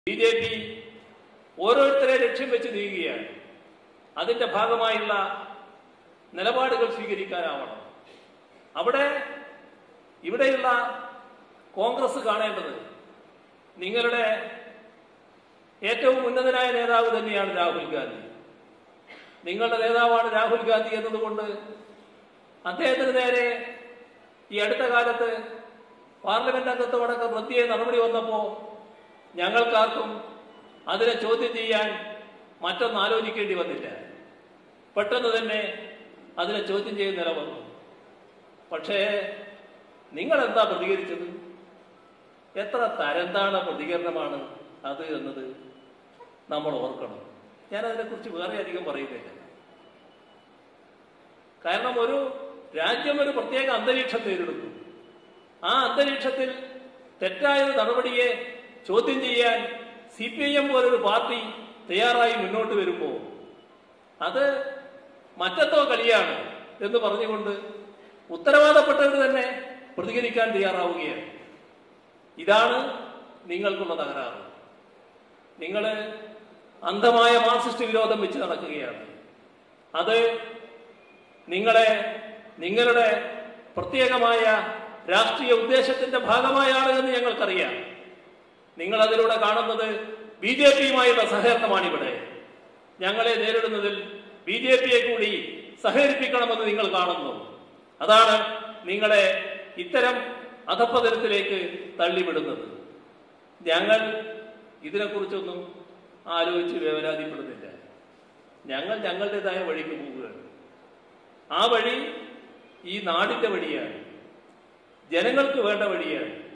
B J P ഓരോരുത്തരെ ലക്ഷ്യം വെച്ച് നീങ്ങുകയാണ് അതിന്റെ ഭാഗമായുള്ള നിലപാടുകൾ സ്വീകരിക്കാനാവണം അവിടെ ഇവിടെയുള്ള കോൺഗ്രസ് കാണേണ്ടത് നിങ്ങളുടെ ഏറ്റവും ഉന്നതനായ നേതാവ് തന്നെയാണ് രാഹുൽ ഗാന്ധി നിങ്ങളുടെ നേതാവാണ് രാഹുൽ ഗാന്ധി എന്നതുകൊണ്ട് അദ്ദേഹത്തിന് നേരെ ഈ അടുത്ത കാലത്ത് പാർലമെന്റ് അംഗത്വമടക്കം പ്രത്യേക നടപടി വന്നപ്പോൾ ഞങ്ങൾക്കാർക്കും അതിനെ ചോദ്യം ചെയ്യാൻ മറ്റൊന്ന് ആലോചിക്കേണ്ടി വന്നില്ല പെട്ടെന്ന് തന്നെ അതിനെ ചോദ്യം ചെയ്യുന്ന നില വന്നു പക്ഷേ നിങ്ങൾ എന്താ പ്രതികരിച്ചത് എത്ര തരംതാണ പ്രതികരണമാണ് അത് എന്നത് നമ്മൾ ഓർക്കണം ഞാൻ അതിനെക്കുറിച്ച് വേറെ അധികം പറയുന്നില്ല കാരണം ഒരു രാജ്യം ഒരു പ്രത്യേക അന്തരീക്ഷം നേരിടുന്നു ആ അന്തരീക്ഷത്തിൽ തെറ്റായ ഒരു നടപടിയെ ചോദ്യം ചെയ്യാൻ സി പി ഐ എം പോലൊരു പാർട്ടി തയ്യാറായി മുന്നോട്ട് വരുമ്പോൾ അത് മറ്റത്തോ കളിയാണ് എന്ന് പറഞ്ഞുകൊണ്ട് ഉത്തരവാദപ്പെട്ടവർ തന്നെ പ്രതികരിക്കാൻ തയ്യാറാവുകയാണ് ഇതാണ് നിങ്ങൾക്കുള്ള തകരാറ് നിങ്ങൾ അന്ധമായ മാർക്സിസ്റ്റ് വിരോധം വെച്ച് നടക്കുകയാണ് അത് നിങ്ങളെ നിങ്ങളുടെ പ്രത്യേകമായ രാഷ്ട്രീയ ഉദ്ദേശത്തിന്റെ ഭാഗമായാണ് എന്ന് ഞങ്ങൾക്കറിയാം നിങ്ങൾ അതിലൂടെ കാണുന്നത് ബി ജെ പിയുമായുള്ള സഹകരണമാണിവിടെ ഞങ്ങളെ നേരിടുന്നതിൽ ബി ജെ പിയെ കൂടി സഹകരിപ്പിക്കണമെന്ന് നിങ്ങൾ കാണുന്നു അതാണ് നിങ്ങളെ ഇത്തരം അധപ്പതനത്തിലേക്ക് തള്ളിവിടുന്നത് ഞങ്ങൾ ഇതിനെക്കുറിച്ചൊന്നും ആലോചിച്ച് വേവലാതിപ്പെടുന്നില്ല ഞങ്ങൾ ഞങ്ങളുടേതായ വഴിക്ക് പോവുകയാണ് ആ വഴി ഈ നാടിന്റെ വഴിയാണ് ജനങ്ങൾക്ക് വേണ്ട വഴിയാണ്